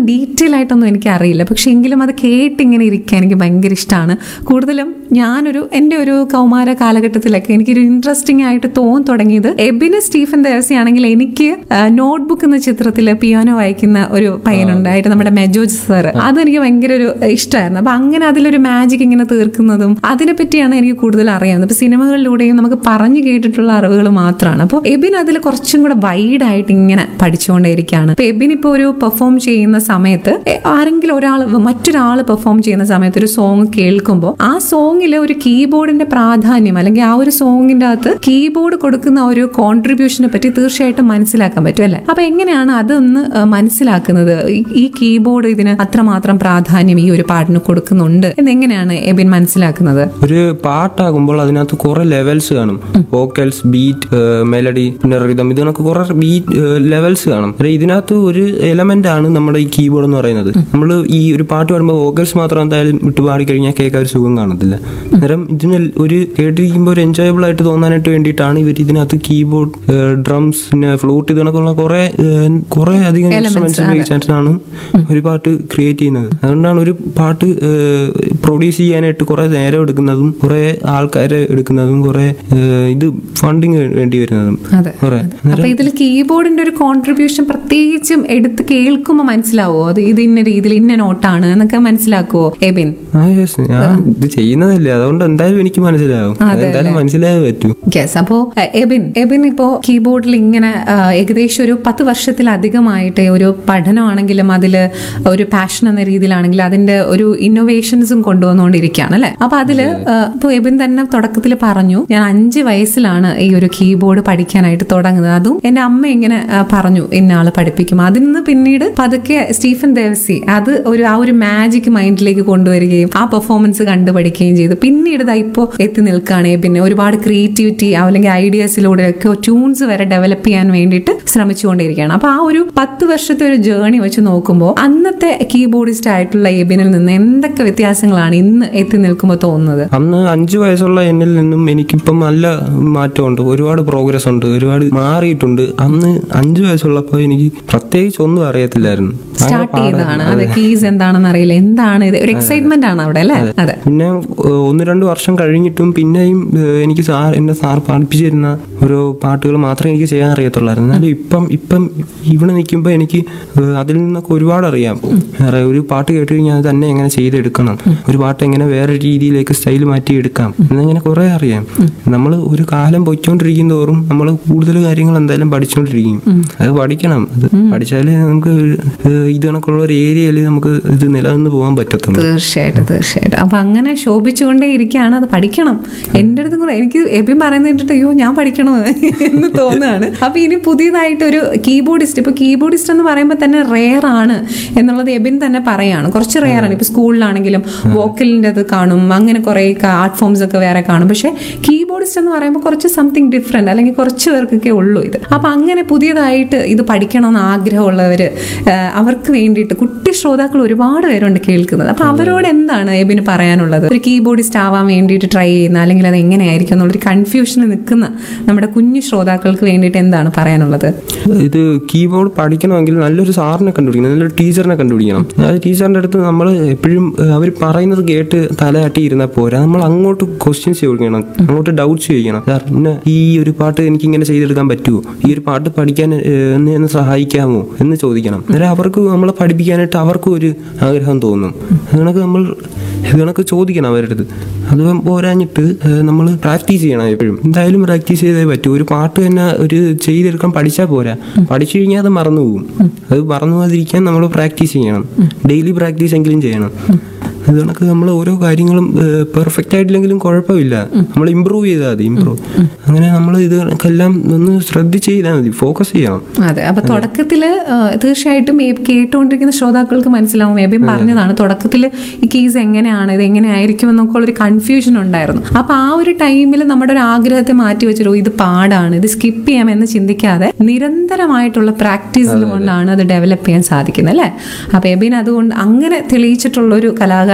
Detail ആയിട്ടൊന്നും എനിക്ക് അറിയില്ല പക്ഷെ എങ്കിലും അത് കേട്ട് ഇങ്ങനെ ഇരിക്കാൻ എനിക്ക് ഭയങ്കര ഇഷ്ടമാണ് കൂടുതലും ഞാനൊരു എൻ്റെ ഒരു കൗമാര കാലഘട്ടത്തിലൊക്കെ എനിക്കൊരു ഇൻട്രസ്റ്റിംഗ് ആയിട്ട് തോന്നി തുടങ്ങിയത് എബിന് സ്റ്റീഫൻ ദേവസി ആണെങ്കിൽ എനിക്ക് നോട്ട്ബുക്ക് എന്ന ചിത്രത്തിൽ പിയാനോ വായിക്കുന്ന ഒരു പയ്യനുണ്ടായിട്ട് നമ്മുടെ മെജോജ് സർ അതെനിക്ക് ഭയങ്കര ഒരു ഇഷ്ടമായിരുന്നു അപ്പൊ അങ്ങനെ അതിലൊരു മാജിക് ഇങ്ങനെ തീർക്കുന്നതും അതിനെ പറ്റിയാണ് എനിക്ക് കൂടുതൽ അറിയാവുന്നത് ഇപ്പൊ സിനിമകളിലൂടെയും നമുക്ക് പറഞ്ഞു കേട്ടിട്ടുള്ള അറിവുകൾ മാത്രമാണ് അപ്പോൾ എബിൻ അതിൽ കുറച്ചും കൂടെ വൈഡ് ആയിട്ട് ഇങ്ങനെ പഠിച്ചുകൊണ്ടേയിരിക്കുകയാണ് ഇപ്പൊ എബിൻ ഇപ്പോൾ ഒരു പെർഫോം ചെയ്യുന്ന സമയത്ത് എ- ആരെങ്കിലും ഒരാൾ മറ്റൊരാൾ പെർഫോം ചെയ്യുന്ന സമയത്ത് ഒരു സോങ് കേൾക്കുമ്പോൾ ആ സോങ്ങിൽ ഒരു കീബോർഡിന്റെ പ്രാധാന്യം അല്ലെങ്കിൽ ആ ഒരു സോങ്ങിന്റെ അകത്ത് കീബോർഡ് കൊടുക്കുന്ന ഒരു കോൺട്രിബ്യൂഷനെ പറ്റി തീർച്ചയായിട്ടും മനസ്സിലാക്കാൻ പറ്റും അല്ലെ അപ്പൊ എങ്ങനെയാണ് അതൊന്ന് ആ, മനസ്സിലാക്കുന്നത് ഈ- ഈ കീബോർഡ് ഇതിന് അത്രമാത്രം പ്രാധാന്യം ഈ ഒരു പാട്ടിന് കൊടുക്കുന്നുണ്ട് എന്നെങ്ങനെയാണ് എബിൻ മനസ്സിലാക്കുന്നത് ഒരു പാട്ടാകുമ്പോൾ അതിനകത്ത് കുറെ ലെവൽസ് കാണും വോക്കൽസ് ബീറ്റ് മെലഡി പിന്നെ റിതം ഇതിനൊക്കെ കുറെ ബീറ്റ് ലെവൽസ് കാണും അതായത് ഇതിനകത്ത് ഒരു എലമെന്റ് ആണ് നമ്മുടെ ഈ കീബോർഡ് എന്ന് പറയുന്നത് നമ്മൾ ഈ ഒരു പാട്ട് പാടുമ്പോൾ വോക്കൽസ് മാത്രം എന്തായാലും വിട്ട് പാടി കഴിഞ്ഞാൽ കേൾക്കാൻ ഒരു സുഖം കാണത്തില്ല അന്നേരം ഇതിന് ഒരു കേട്ടിരിക്കുമ്പോൾ ഒരു എൻജോയബിൾ ആയിട്ട് തോന്നാനായിട്ട് വേണ്ടിയിട്ടാണ് ഇവർ ഇതിനകത്ത് കീബോർഡ് ഡ്രംസ് പിന്നെ ഫ്ലൂട്ട് ഇതിനൊക്കെയുള്ള കുറെ കുറെ അധികം ഇൻസ്ട്രുമെന്റ്സ് ഉപയോഗിച്ചിട്ടാണ് ഒരു പാട്ട് ക്രിയേറ്റ് ചെയ്യുന്നത് അതുകൊണ്ടാണ് ഒരു പാട്ട് പ്രൊഡ്യൂസ് ചെയ്യാനായിട്ട് കുറെ നേരം എടുക്കുന്നതും കുറെ ആൾക്കാരെ എടുക്കുന്നതും കുറെ ഇത് ഫണ്ടിങ് വേണ്ടി വരുന്നതും അതെ കുറെ അപ്പൊ ഇതിൽ കീബോർഡിന്റെ ഒരു കോൺട്രിബ്യൂഷൻ പ്രത്യേകിച്ചും എടുത്ത് കേൾക്കുമ്പോൾ മനസ്സിലാവോ അത് ഇത് ഇന്ന രീതിയിൽ ഇന്ന നോട്ടാണ് എന്നൊക്കെ മനസ്സിലാക്കുവോ എബിൻ ആ yes ഞാൻ ഇത് ചെയ്യുന്നതല്ലേ അതുകൊണ്ട് എന്തായാലും എനിക്ക് മനസ്സിലാവും എന്തായാലും മനസ്സിലായേ പറ്റൂ യെസ് അപ്പോ അഹ്, എബിൻ എബിൻ ഇപ്പോ കീബോർഡിൽ ഇങ്ങനെ ആഹ്, ഏകദേശം ഒരു പത്ത് വർഷത്തിലധികമായിട്ട് ഒരു പഠനമാണെങ്കിലും അതില് ഒരു പാഷൻ എന്ന രീതിയിലാണെങ്കിലും അതിന്റെ ഒരു ഇന്നോവേഷൻസും കൊണ്ടുവന്നുകൊണ്ടിരിക്കുകയാണ് അല്ലെ അപ്പൊ അതില് ആഹ്, ഇപ്പൊ എബിൻ തന്നെ തുടക്കത്തിൽ പറഞ്ഞു ഞാൻ അഞ്ച് വയസ്സിലാണ് ഈ ഒരു കീബോർഡ് പഠിക്കാനായിട്ട് തുടങ്ങുന്നത് അതും എന്റെ അമ്മ ഇങ്ങനെ ആഹ്, പറഞ്ഞു ഇന്ന ആള് പഠിപ്പിക്കും അതിൽ നിന്ന് പിന്നീട് പതുക്കെ സ്റ്റീഫൻ ദേവസി അത് ഒരു ആ ഒരു മാജിക് മൈൻഡിലേക്ക് കൊണ്ടുവരികയും ആ പെർഫോമൻസ് കണ്ടു പഠിക്കുകയും ചെയ്തു പിന്നീട് ഇതാ ഇപ്പോൾ എത്തി നിൽക്കുകയാണ് പിന്നെ ഒരുപാട് ക്രിയേറ്റിവിറ്റി അല്ലെങ്കിൽ ഐഡിയാസിലൂടെ ഒക്കെ ട്യൂൺസ് വരെ ഡെവലപ്പ് ചെയ്യാൻ വേണ്ടിയിട്ട് ശ്രമിച്ചുകൊണ്ടിരിക്കുകയാണ് അപ്പൊ ആ ഒരു പത്ത് വർഷത്തെ ഒരു ജേണി വെച്ച് നോക്കുമ്പോൾ അന്നത്തെ കീബോർഡിസ്റ്റ് ആയിട്ടുള്ള എബിനിൽ നിന്ന് എന്തൊക്കെ വ്യത്യാസങ്ങളാണ് ഇന്ന് എത്തി നിൽക്കുമ്പോൾ തോന്നുന്നത് അന്ന് അഞ്ചു വയസ്സുള്ള എന്നിൽ നിന്നും എനിക്കിപ്പം നല്ല മാറ്റമുണ്ട് ഒരുപാട് പ്രോഗ്രസ് ഉണ്ട് ഒരുപാട് മാറിയിട്ടുണ്ട് അന്ന് അഞ്ചു വയസ്സുള്ളപ്പോൾ എനിക്ക് പ്രത്യേകിച്ച് ഒന്നും അറിയത്തില്ലായിരുന്നു ഭയങ്കര സ്റ്റാർട്ട് ചെയ്യുന്നതാണ് പാടായിരുന്നു. അത് കീസ് എന്താണെന്ന് അറിയില്ല എന്താണ് ഇത് ഒരു എക്സൈറ്റ്മെന്റ് ആണ് അവിടെ അല്ലേ അതെ പിന്നെ ഏഹ്, ഒന്ന് രണ്ട് വർഷം കഴിഞ്ഞിട്ടും പിന്നെയും ഏഹ്, എനിക്ക് സാർ എന്നെ സാർ പഠിപ്പിച്ചു തരുന്ന ഓരോ പാട്ടുകൾ മാത്രമേ എനിക്ക് ചെയ്യാൻ അറിയത്തുള്ളായിരുന്നു എന്നാലും ഇപ്പം ഇപ്പം ഇവിടെ നിൽക്കുമ്പോൾ എനിക്ക് ഏഹ്, അതിൽ നിന്നൊക്കെ ഒരുപാട് അറിയാം വേറെ ഒരു പാട്ട് കേട്ട് കഴിഞ്ഞാൽ അത് തന്നെ എങ്ങനെ ചെയ്തെടുക്കണം ഒരു പാട്ട് എങ്ങനെ വേറെ രീതിയിലേക്ക് സ്റ്റൈൽ മാറ്റി എടുക്കാം എന്നിങ്ങനെ കുറെ അറിയാം നമ്മൾ ഒരു കാലം പൊയ്ക്കൊണ്ടിരിക്കും തോറും നമ്മൾ കൂടുതൽ കാര്യങ്ങൾ എന്തായാലും പഠിച്ചുകൊണ്ടിരിക്കും അത് പഠിക്കണം അത് പഠിച്ചാലേ നമുക്ക് ഏഹ്, ഇത് കണക്കുള്ള ഒരു ഏരിയയിൽ നമുക്ക് ഇത് നിലനിന്ന് പോകാൻ പറ്റത്തുള്ളൂ തീർച്ചയായിട്ടും തീർച്ചയായിട്ടും അപ്പൊ അങ്ങനെ ശോഭിച്ചുകൊണ്ടേ ഇരിക്കുകയാണ് അത് പഠിക്കണം എൻ്റെ അടുത്തും കൂടെ എനിക്ക് എബിൻ പറയുന്നത് കേട്ടിട്ട് അയ്യോ ഞാൻ പഠിക്കണോ എന്ന് തോന്നുകയാണ് അപ്പൊ ഇനി പുതിയതായിട്ട് ഒരു കീബോർഡിസ്റ്റ് ഇപ്പൊ കീബോർഡിസ്റ്റ് എന്ന് പറയുമ്പോൾ തന്നെ റെയർ ആണ് എന്നുള്ളത് എബിൻ തന്നെ പറയാണ് കുറച്ച് റെയർ ആണ് ഇപ്പൊ സ്കൂളിലാണെങ്കിലും വോക്കലിൻ്റെ അത് കാണും അങ്ങനെ കുറെ ആർട്ട് ഫോംസ് ഒക്കെ വേറെ കാണും പക്ഷെ കീബോർഡിസ്റ്റ് എന്ന് പറയുമ്പോൾ കുറച്ച് സംതിങ് ഡിഫറെന്റ് അല്ലെങ്കിൽ കുറച്ച് പേർക്കൊക്കെ ഉള്ളൂ ഇത് അപ്പൊ അങ്ങനെ പുതിയതായിട്ട് ഇത് പഠിക്കണമെന്ന് ആഗ്രഹമുള്ളവര് ആ, അവർക്ക് വേണ്ടിയിട്ട് കുട്ടി ശ്രോതാക്കൾ ഒരുപാട് പേരുണ്ട് കേൾക്കുന്നത് അപ്പൊ അവരോട് എന്താണ് എബിന് പറയാനുള്ളത് ഒരു കീബോർഡിസ്റ്റ് ആവാൻ വേണ്ടിയിട്ട് ട്രൈ ചെയ്യുന്ന അല്ലെങ്കിൽ അത് എങ്ങനെയായിരിക്കും എന്നുള്ളൊരു കൺഫ്യൂഷനിൽ നിൽക്കുന്ന നമ്മുടെ കുഞ്ഞു ശ്രോതാക്കൾക്ക് വേണ്ടിയിട്ട് എന്താണ് പറയാനുള്ളത് ഇത് കീബോർഡ് പഠിക്കണമെങ്കിൽ നല്ലൊരു സാറിനെ കണ്ടുപിടിക്കണം നല്ലൊരു ടീച്ചറിനെ കണ്ടുപിടിക്കണം അതായത് ടീച്ചറിന്റെ അടുത്ത് നമ്മൾ എപ്പോഴും അവർ പറയുന്നത് കേട്ട് തലയാട്ടി ഇരുന്നാൽ പോരാ നമ്മൾ അങ്ങോട്ട് ക്വസ്റ്റ്യൻസ് ചോദിക്കണം അങ്ങോട്ട് ഡൗട്ട്സ് ചോദിക്കണം സാർ ഇന്ന ഈ ഒരു പാട്ട് എനിക്ക് ഇങ്ങനെ ചെയ്തെടുക്കാൻ പറ്റുമോ ഈ ഒരു പാട്ട് പഠിക്കാൻ ഏഹ്, എന്നെ ഒന്ന് സഹായിക്കാമോ എന്ന് ചോദിക്കണം അന്നേരം അവർക്ക് നമ്മളെ പഠിപ്പിക്കാനായിട്ട് അവർക്കും ഒരു ആഗ്രഹം തോന്നും അതുകണക്ക് നമ്മൾ ഇതുകണക്ക് ചോദിക്കണം അവരുടെ അടുത്ത് അത് പോരാഞ്ഞിട്ട് നമ്മൾ പ്രാക്ടീസ് ചെയ്യണം എപ്പോഴും എന്തായാലും പ്രാക്ടീസ് ചെയ്തേ പറ്റൂ ഒരു പാട്ട് തന്നെ ഒരു ചെയ്തെടുക്കാൻ പഠിച്ചാൽ പോരാ പഠിച്ചു കഴിഞ്ഞാൽ അത് മറന്നു പോകും അത് മറന്നു പോകാതിരിക്കാൻ നമ്മൾ പ്രാക്ടീസ് ചെയ്യണം ഡെയിലി പ്രാക്ടീസ് എങ്കിലും ചെയ്യണം അത് കണക്ക് നമ്മൾ ഓരോ കാര്യങ്ങളും പെർഫെക്റ്റ് ആയിട്ടില്ലെങ്കിലും കുഴപ്പമില്ല നമ്മൾ ഇമ്പ്രൂവ് ചെയ്താൽ മതി ഇമ്പ്രൂവ് അങ്ങനെ നമ്മൾ ഇത് കണക്കെല്ലാം ഒന്ന് ശ്രദ്ധിച്ച് ചെയ്താൽ മതി ഫോക്കസ് ചെയ്യണം അതെ അപ്പൊ തുടക്കത്തില് ആ, തീർച്ചയായിട്ടും ഈ കേട്ടുകൊണ്ടിരിക്കുന്ന ശ്രോതാക്കൾക്ക് മനസ്സിലാവും എബിൻ പറഞ്ഞതാണ് തുടക്കത്തിൽ ഈ കേസ് എങ്ങനെയാണ് ഇത് എങ്ങനെയായിരിക്കും എന്നൊക്കെ ഉള്ളൊരു കൺഫ്യൂഷൻ ഉണ്ടായിരുന്നു അപ്പൊ ആ ഒരു ടൈമിൽ നമ്മുടെ ഒരു ആഗ്രഹത്തെ മാറ്റി വെച്ചിട്ട് "ഓ, ഇത് പാടാണ് ഇത് സ്കിപ്പ് ചെയ്യാം എന്ന് ചിന്തിക്കാതെ നിരന്തരമായിട്ടുള്ള പ്രാക്ടീസിൽ കൊണ്ടാണ് അത് ഡെവലപ്പ് ചെയ്യാൻ സാധിക്കുന്നത് അല്ലേ അപ്പൊ എബിൻ അതുകൊണ്ട് അങ്ങനെ തെളിയിച്ചിട്ടുള്ള ഒരു കലാകാരൻ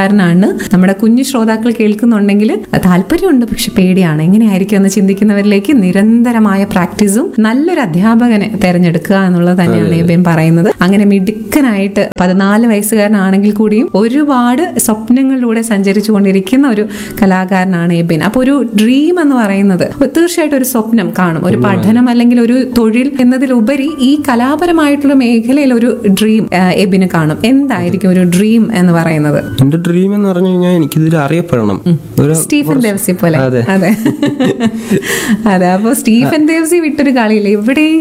കലാകാരനാണ് നമ്മുടെ കുഞ്ഞു ശ്രോതാക്കൾ കേൾക്കുന്നുണ്ടെങ്കിൽ താല്പര്യമുണ്ട് പക്ഷെ പേടിയാണ് എങ്ങനെയായിരിക്കും എന്ന് ചിന്തിക്കുന്നവരിലേക്ക് നിരന്തരമായ പ്രാക്ടീസും നല്ലൊരു അധ്യാപകനെ തെരഞ്ഞെടുക്കുക എന്നുള്ളത് തന്നെയാണ് എബിൻ പറയുന്നത് അങ്ങനെ മിടുക്കനായിട്ട് പതിനാല് വയസ്സുകാരനാണെങ്കിൽ കൂടിയും ഒരുപാട് സ്വപ്നങ്ങളിലൂടെ സഞ്ചരിച്ചു കൊണ്ടിരിക്കുന്ന ഒരു കലാകാരനാണ് എബിൻ അപ്പൊ ഒരു ഡ്രീം എന്ന് പറയുന്നത് തീർച്ചയായിട്ടും ഒരു സ്വപ്നം കാണും ഒരു പഠനം അല്ലെങ്കിൽ ഒരു തൊഴിൽ എന്നതിലുപരി ഈ കലാപരമായിട്ടുള്ള മേഖലയിൽ ഒരു ഡ്രീം എബിന് കാണും എന്തായിരിക്കും ഒരു ഡ്രീം എന്ന് പറയുന്നത് എന്റെ ഡ്രീം എന്ന് പറഞ്ഞു കഴിഞ്ഞാൽ എനിക്കിതിൽ അറിയപ്പെടണം ഒരു സ്റ്റീഫൻ ദേവസി പോലെ അതെ. അതെ അതെ അപ്പൊ സ്റ്റീഫൻ ദേവസി വിട്ടൊരു കളിയില്ല എവിടെയും